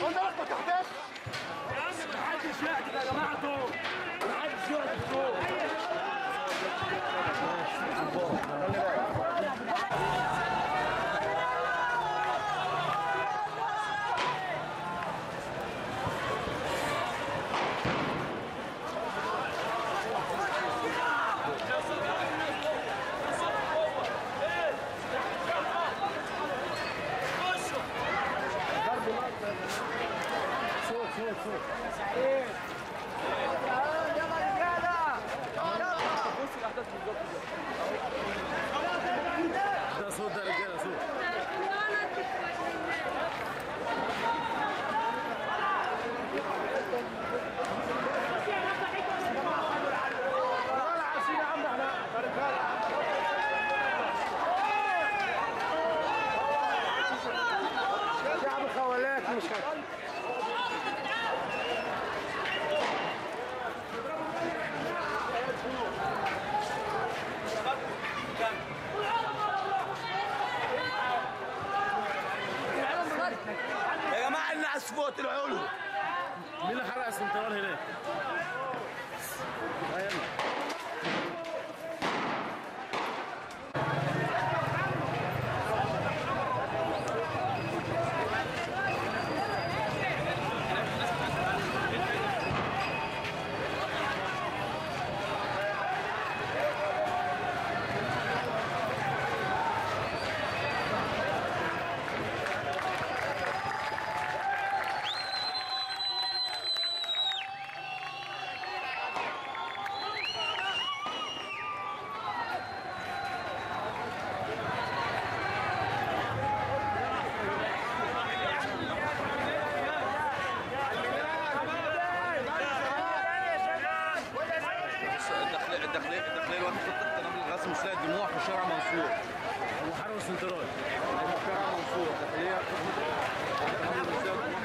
قلنا لك ما تحتاجش محدش يعدل يا جماعه دول محدش يعدل دول ده صوت ده رجاله صوت ولا عايزين يا عم احنا شعب خوالات مش خايف يا جماعه الناس فوق العلو مين اللي حرق السنترال هناك؟ ايوه الداخليه الداخليه الداخليه الوقت خطه تنام الغاز مش لاقي الدموع في شارع منصور هو حرق السنترال شارع منصور الداخليه